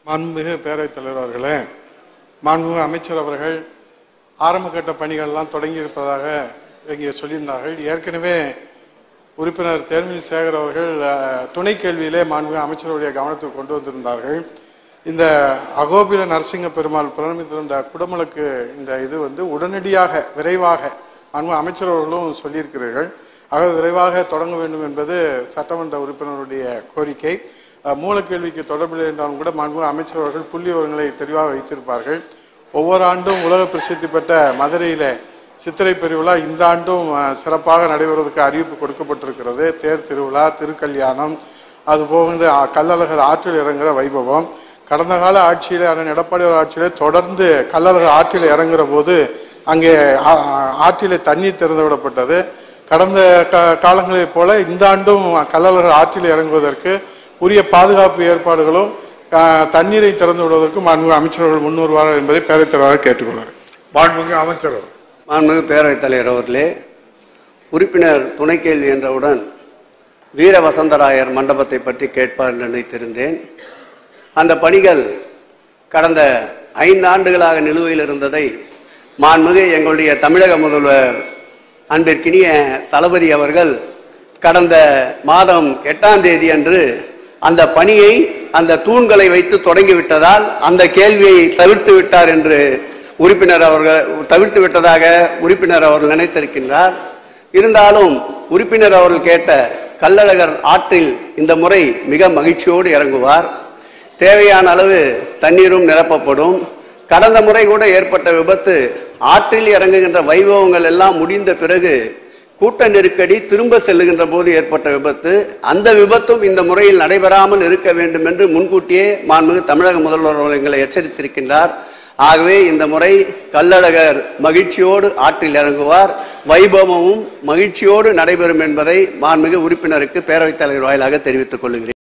மாண்புமிகு பேரவைத் தலைவர் அவர்களே மாண்புமிகு அமைச்சர் அவர்கள் ஆரம்ப கட்ட பணிகள்லாம் தொடங்கி இருப்பதாக இங்கே சொல்லியிருந்தார்கள் ஏற்கனவே உறுப்பினர் தேர்மி சேகர் அவர்கள் அஹ், துணை கேள்வியிலே மாண்புமிகு அமைச்சருடைய கவனத்துக்கு கொண்டு வந்திருந்தார்கள் இந்த அகோபில நரசிங்க பெருமாள் பிரணமித்திருந்த குடமுழுக்கு இந்த இது வந்து உடனடியாக விரைவாக மாண்புமிகு அமைச்சர் அவர்களும் சொல்லியிருக்கிறீர்கள் ஆக விரைவாக தொடங்க வேண்டும் என்பது சட்டமன்ற உறுப்பினருடைய கோரிக்கை அஹ், மூலக்கேள்விக்கு தொடர்பில்லை என்றாலும் கூட மாண்புமிகு அமைச்சர் அவர்கள் புள்ளி விவரங்களை தெளிவாக வைத்திருப்பார்கள் ஒவ்வொரு ஆண்டும் உலக பிரசித்தி பெற்ற மதுரையில சித்திரை பெருவிழா இந்த ஆண்டும் அஹ், சிறப்பாக நடைபெறுவதற்கு அறிவிப்பு கொடுக்கப்பட்டிருக்கிறது தேர் திருவிழா திருக்கல்யாணம் அது போகின்ற அ- கள்ளழகர் ஆற்றில் இறங்குற வைபவம் கடந்த கால ஆட்சியிலே அண்ணன் எடப்பாடியார் ஆட்சியிலே தொடர்ந்து கள்ளழகர் ஆற்றில் இறங்குற போது அங்கே ஆ- ஆ- ஆற்றிலே தண்ணீர் திறந்து விடப்பட்டது கடந்த கா- காலங்களைப் போல இந்த ஆண்டும் கள்ளழகர் ஆற்றில் இறங்குவதற்கு உரிய பாதுகாப்பு ஏற்பாடுகளும் ஆ, தண்ணீரை திறந்து விடுவதற்கு மாண்புமிகு அமைச்சர்கள் முன் வருவார்கள் என்பதை பேரவைத் தலைவராக கேட்டுக்கொள்கிறேன் மாண்புமிகு அமைச்சர் அவர். மாண்புமிகு பேரவைத் தலைவர் அவர்களே உறுப்பினர் துணை கேள்வி என்றவுடன் வீர வசந்தராயர் மண்டபத்தை பற்றி கேட்பார் என்று நினைத்திருந்தேன் அந்த பணிகள் கடந்த ஐந்து ஆண்டுகளாக நிலுவையில் இருந்ததை மாண்புமிகு எங்களுடைய தமிழக முதல்வர் அன்பிற்கினிய தளபதி அவர்கள் கடந்த மாதம் எட்டாம் தேதி அன்று அந்த பணியை அந்த தூண்களை வைத்து தொடங்கிவிட்டதால் அந்த கேள்வியை தவிர்த்து விட்டார் என்று உறுப்பினர் அவர்கள் தவிர்த்து விட்டதாக உறுப்பினர் அவர்கள் நினைத்திருக்கின்றார் இருந்தாலும் உறுப்பினர் அவர்கள் கேட்ட கள்ளழகர் ஆற்றில் இந்த முறை மிக மகிழ்ச்சியோடு இறங்குவார் தேவையான அளவு தண்ணீரும் நிரப்பப்படும் கடந்த முறை கூட ஏற்பட்ட விபத்து ஆற்றில் இறங்குகின்ற வைபவங்கள் எல்லாம் முடிந்த பிறகு கூட்ட நெருக்கடி திரும்ப செல்லுகின்ற போது ஏற்பட்ட விபத்து அந்த விபத்தும் இந்த முறையில் நடைபெறாமல் இருக்க வேண்டும் என்று முன்கூட்டியே மாண்புமிகு தமிழக முதல்வர் அவர்கள் எங்களை எச்சரித்திருக்கின்றார் ஆகவே இந்த முறை கள்ளழகர் மகிழ்ச்சியோடு ஆற்றில் இறங்குவார் வைபவமும் மகிழ்ச்சியோடு நடைபெறும் என்பதை மாண்புமிகு உறுப்பினருக்கு பேரவைத் தலைவர் வாயிலாக தெரிவித்துக் கொள்கிறேன்